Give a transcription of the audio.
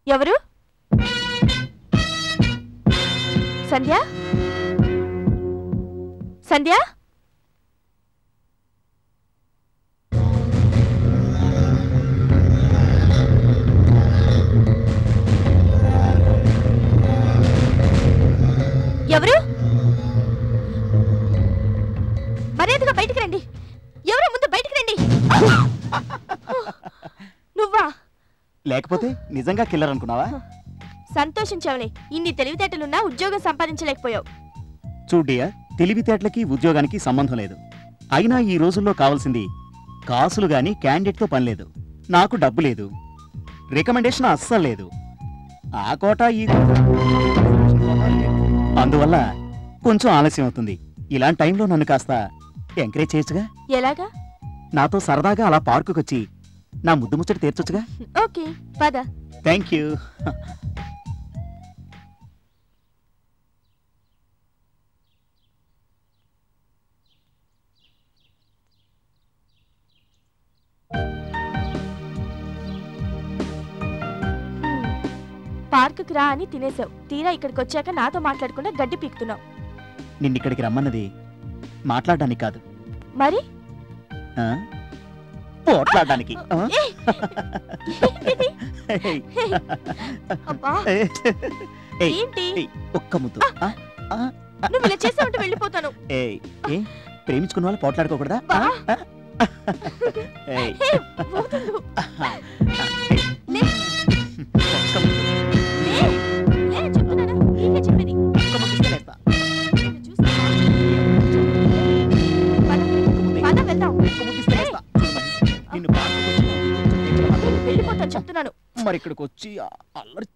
ఎవరు సంధ్య సంధ్య ఎవరు మర్యాదగా బయటికి రండి ఎవరు ముందు బయటికి రండి నువ్వా లేకపోతే నిజంగా కిల్లర్ అనుకున్నావా సంతోషించావులే ఇన్ని తెలివితేటలున్నా ఉద్యోగం సంపాదించలేకపోయావు చూడ్డియా తెలివితేటలకి ఉద్యోగానికి సంబంధం లేదు అయినా ఈ రోజుల్లో కావాల్సింది కాసులు గాని క్యాండిడేట్తో పని లేదు నాకు డబ్బు లేదు రికమెండేషన్ అస్సలు లేదు ఆ కోట ఈ కోట అందువల్ల కొంచెం ఆలస్యం అవుతుంది ఇలాంటి టైంలో నన్ను కాస్త ఎంకరేజ్ చేయొచ్చుగా ఎలాగా నాతో సరదాగా అలా పార్కుకొచ్చి నా ముద్దు ముచ్చట తీర్చొచ్చుగా ఓకే పద థ్యాంక్ యూ పార్కుకి రా అని తినేసావు తీరా ఇక్కడికి వచ్చాక నాతో మాట్లాడకుండా గడ్డి పీకుతున్నావు నిన్నిక్కడికి రమ్మన్నది మాట్లాడడానికి కాదు మరి ఆ? పోట్లాడడానికి ఆ? ఏయ్! ఏంటిది? ఏయ్. అబ్బా ఏయ్. ఏయ్, ఏంటి ఏయ్, ఒక్క ముద్దు ఆ? ఆ? నువ్వు ఇలా చేసావంటే వెళ్ళిపోతాను ఏయ్, ఏ ప్రేమించుకున్న వాళ్ళు పోట్లాడుకోకూడదా ఆ? ఆ? ఏయ్. హే, వదలు. లే, ఒక్క ముద్దు. లే, లే, చెప్తున్నానా? నీకే చెప్పేది. ఒక్క ముద్దు ఇస్తే లేస్తా. నిన్ను చూస్తావా? పద, పద వెళ్దాం. ఒక్క ముద్దు ఇస్తే లేస్తా. చూడు మరి, నిన్ను పార్కుకొచ్చి వెళ్ళిపోతాను చెప్తున్నాను మరి ఇక్కడికి వచ్చి ఆ అల్లరి